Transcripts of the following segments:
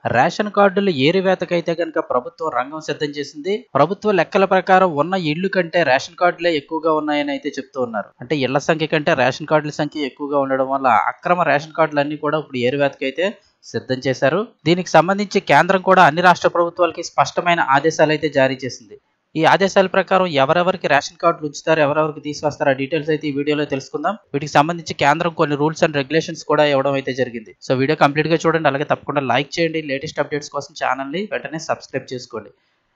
ration కార్డులు ఏరివేతకైతే కనుక ప్రభుత్వం రంగం సిద్ధం చేసింది ప్రభుత్వ లెక్కల ప్రకారం ఉన్న ఇళ్లు కంటే రేషన్ కార్డులే ఎక్కువగా ఉన్నాయని అయితే చెప్తూ ఉన్నారు అంటే ఇళ్ల సంఖ్య కంటే రేషన్ కార్డుల సంఖ్య ఎక్కువగా ఉండడం వల్ల అక్రమ రేషన్ కార్డులు అన్ని కూడా ఇప్పుడు ఏరివేతకైతే సిద్ధం చేశారు దీనికి సంబంధించి కేంద్రం కూడా అన్ని రాష్ట్ర ప్రభుత్వాలకి స్పష్టమైన ఆదేశాలు అయితే జారీ చేసింది ఈ ఆదేశాల ప్రకారం ఎవరెవరికి రేషన్ కార్డులు ఉంచుతారు ఎవరెవరికి తీసుకొస్తారు ఆ డీటెయిల్స్ అయితే ఈ వీడియోలో తెలుసుకుందాం వీటికి సంబంధించి కేంద్రం కొన్ని రూల్స్ అండ్ రెగ్యులేషన్స్ కూడా ఇవ్వడం అయితే జరిగింది సో వీడియో కంప్లీట్ గా చూడండి అలాగే తప్పకుండా లైక్ చేయండి లేటెస్ట్ అప్డేట్స్ కోసం ఛానల్ని వెంటనే సబ్స్క్రైబ్ చేసుకోండి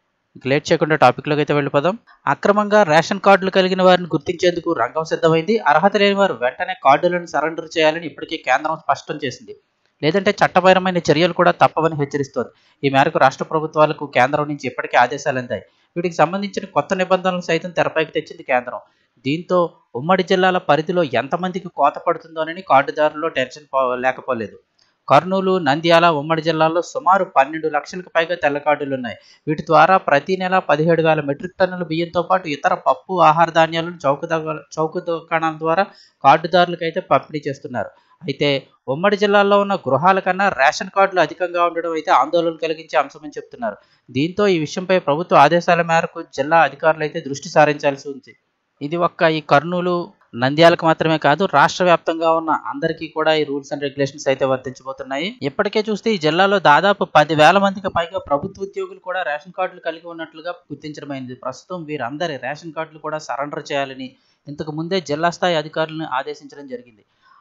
లేట్ చేయకుండా టాపిక్లోకి అయితే వెళ్ళిపోదాం అక్రమంగా రేషన్ కార్డులు కలిగిన వారిని గుర్తించేందుకు రంగం సిద్ధమైంది అర్హత లేని వారు వెంటనే కార్డులను సరెండర్ చేయాలని ఇప్పటికే కేంద్రం స్పష్టం చేసింది లేదంటే చట్టపరమైన చర్యలు కూడా తప్పవని హెచ్చరిస్తోంది ఈ మేరకు రాష్ట్ర ప్రభుత్వాలకు కేంద్రం నుంచి ఇప్పటికే ఆదేశాలు అందాయి వీటికి సంబంధించిన కొత్త నిబంధనలు సైతం తెరపైకి తెచ్చింది కేంద్రం దీంతో ఉమ్మడి జిల్లాల పరిధిలో ఎంతమందికి కోత పడుతుందోనని కార్డుదారుల్లో టెన్షన్ లేకపోలేదు కర్నూలు నంద్యాల ఉమ్మడి జిల్లాల్లో సుమారు పన్నెండు లక్షలకు పైగా తెల్ల కార్డులు ఉన్నాయి వీటి ద్వారా ప్రతి నెల పదిహేడు వేల మెట్రిక్ టన్నుల బియ్యంతో పాటు ఇతర పప్పు ఆహార ధాన్యాలను చౌక చౌక దుకాణాల ద్వారా కార్డుదారులకు అయితే పంపిణీ చేస్తున్నారు అయితే ఉమ్మడి జిల్లాల్లో ఉన్న గృహాల కన్నా రేషన్ కార్డులు అధికంగా ఉండడం అయితే ఆందోళన కలిగించే అంశమని చెప్తున్నారు దీంతో ఈ విషయంపై ప్రభుత్వ ఆదేశాల మేరకు జిల్లా అధికారులు అయితే దృష్టి సారించాల్సి ఉంది ఇది ఒక్క ఈ కర్నూలు నంద్యాలకు మాత్రమే కాదు రాష్ట్ర వ్యాప్తంగా ఉన్న అందరికీ కూడా ఈ రూల్స్ అండ్ రెగ్యులేషన్స్ అయితే వర్తించబోతున్నాయి ఇప్పటికే చూస్తే ఈ జిల్లాలో దాదాపు పదివేల మందికి పైగా ప్రభుత్వ ఉద్యోగులు కూడా రేషన్ కార్డులు కలిగి ఉన్నట్లుగా గుర్తించడమైంది ప్రస్తుతం వీరందరి రేషన్ కార్డులు కూడా సరెండర్ చేయాలని ఇంతకు ముందే జిల్లా స్థాయి అధికారులను ఆదేశించడం జరిగింది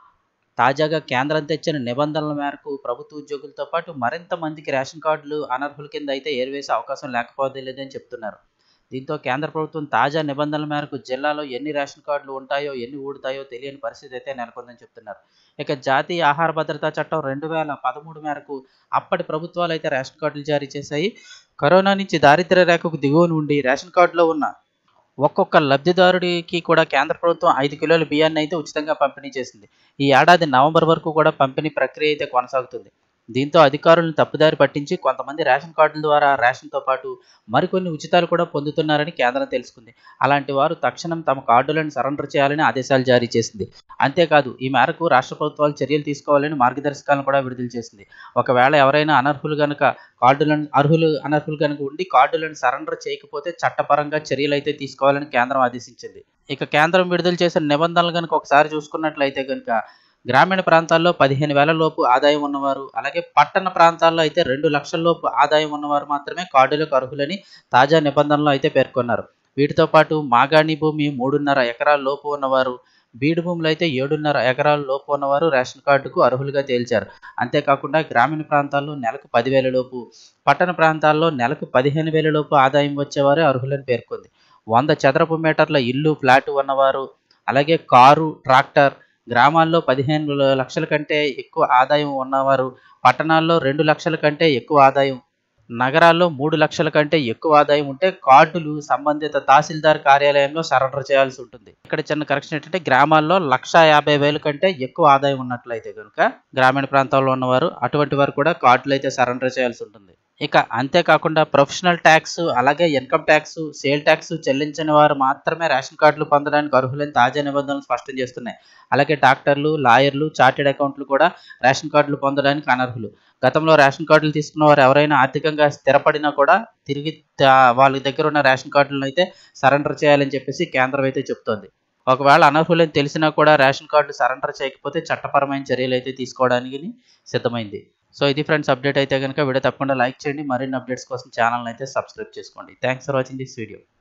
తాజాగా కేంద్రం తెచ్చిన నిబంధనల మేరకు ప్రభుత్వ ఉద్యోగులతో పాటు మరింత మందికి రేషన్ కార్డులు అనర్హుల కింద అయితే ఏర్వేసే అవకాశం లేకపోతే లేదని చెప్తున్నారు దీంతో కేంద్ర ప్రభుత్వం తాజా నిబంధనల మేరకు జిల్లాలో ఎన్ని రేషన్ కార్డులు ఉంటాయో ఎన్ని ఊడుతాయో తెలియని పరిస్థితి అయితే నెలకొందని చెప్తున్నారు ఇక జాతీయ ఆహార భద్రతా చట్టం రెండు వేల పదమూడు మేరకు అప్పటి ప్రభుత్వాలు అయితే రేషన్ కార్డులు జారీ చేశాయి కరోనా నుంచి దారిద్ర్య రేఖకు దిగువన ఉండి రేషన్ కార్డులో ఉన్న ఒక్కొక్క లబ్ధిదారుడికి కూడా కేంద్ర ప్రభుత్వం ఐదు కిలోల బియ్యాన్ని అయితే ఉచితంగా పంపిణీ చేసింది ఈ ఏడాది నవంబర్ వరకు కూడా పంపిణీ ప్రక్రియ అయితే కొనసాగుతుంది దీంతో అధికారులను తప్పుదారి పట్టించి కొంతమంది రేషన్ కార్డుల ద్వారా రేషన్తో పాటు మరికొన్ని ఉచితాలు కూడా పొందుతున్నారని కేంద్రం తెలుసుకుంది అలాంటి వారు తక్షణం తమ కార్డులను సరెండర్ చేయాలని ఆదేశాలు జారీ చేసింది అంతేకాదు ఈ మేరకు రాష్ట్ర ప్రభుత్వాలు చర్యలు తీసుకోవాలని మార్గదర్శకాలను కూడా విడుదల చేసింది ఒకవేళ ఎవరైనా అనర్హులు గనక కార్డులను అర్హులు అనర్హులు కనుక ఉండి కార్డులను సరెండర్ చేయకపోతే చట్టపరంగా చర్యలు అయితే తీసుకోవాలని కేంద్రం ఆదేశించింది ఇక కేంద్రం విడుదల చేసిన నిబంధనలు కనుక ఒకసారి చూసుకున్నట్లయితే కనుక గ్రామీణ ప్రాంతాల్లో పదిహేను వేల లోపు ఆదాయం ఉన్నవారు అలాగే పట్టణ ప్రాంతాల్లో అయితే రెండు లక్షల లోపు ఆదాయం ఉన్నవారు మాత్రమే కార్డులకు అర్హులని తాజా నిబంధనలు అయితే పేర్కొన్నారు వీటితో పాటు మాగాణి భూమి మూడున్నర ఎకరాల లోపు ఉన్నవారు బీడు భూములు అయితే ఏడున్నర ఎకరాల లోపు ఉన్నవారు రేషన్ కార్డుకు అర్హులుగా తేల్చారు అంతేకాకుండా గ్రామీణ ప్రాంతాల్లో నెలకు పదివేల లోపు పట్టణ ప్రాంతాల్లో నెలకు పదిహేను వేల లోపు ఆదాయం వచ్చేవారే అర్హులని పేర్కొంది వంద చదరపు మీటర్ల ఇల్లు ఫ్లాట్ ఉన్నవారు అలాగే కారు ట్రాక్టర్ గ్రామాల్లో పదిహేను లక్షల కంటే ఎక్కువ ఆదాయం ఉన్నవారు పట్టణాల్లో రెండు లక్షల కంటే ఎక్కువ ఆదాయం నగరాల్లో మూడు లక్షల కంటే ఎక్కువ ఆదాయం ఉంటే కార్డులు సంబంధిత తహసీల్దార్ కార్యాలయంలో సరెండర్ చేయాల్సి ఉంటుంది ఇక్కడ చిన్న కరెక్షన్ ఏంటంటే గ్రామాల్లో లక్ష యాభై వేల కంటే ఎక్కువ ఆదాయం ఉన్నట్లయితే కనుక గ్రామీణ ప్రాంతాల్లో ఉన్నవారు అటువంటి వారు కూడా కార్డులు అయితే సరెండర్ చేయాల్సి ఉంటుంది ఇక అంతేకాకుండా ప్రొఫెషనల్ ట్యాక్స్ అలాగే ఇన్కమ్ ట్యాక్స్ సేల్ ట్యాక్స్ చెల్లించని వారు మాత్రమే రేషన్ కార్డులు పొందడానికి అర్హులని తాజా నిబంధనలు స్పష్టం చేస్తున్నాయి అలాగే డాక్టర్లు లాయర్లు చార్టెడ్ అకౌంట్లు కూడా రేషన్ కార్డులు పొందడానికి అనర్హులు గతంలో రేషన్ కార్డులు తీసుకున్న వారు ఎవరైనా ఆర్థికంగా స్థిరపడినా కూడా తిరిగి వాళ్ళ దగ్గర ఉన్న రేషన్ కార్డులను అయితే సరెండర్ చేయాలని చెప్పేసి కేంద్రం అయితే చెప్తోంది ఒకవేళ అనర్హులని తెలిసినా కూడా రేషన్ కార్డు సరెండర్ చేయకపోతే చట్టపరమైన చర్యలు అయితే తీసుకోవడానికి సిద్ధమైంది సో ఇది ఫ్రెండ్స్ అప్డేట్ అయితే కనుక వీడియో తప్పకుండా లైక్ చేయండి మరిన్ని అప్డేట్స్ కోసం ఛానల్ అయితే సబ్స్క్రైబ్ చేసుకోండి thanks for watching this video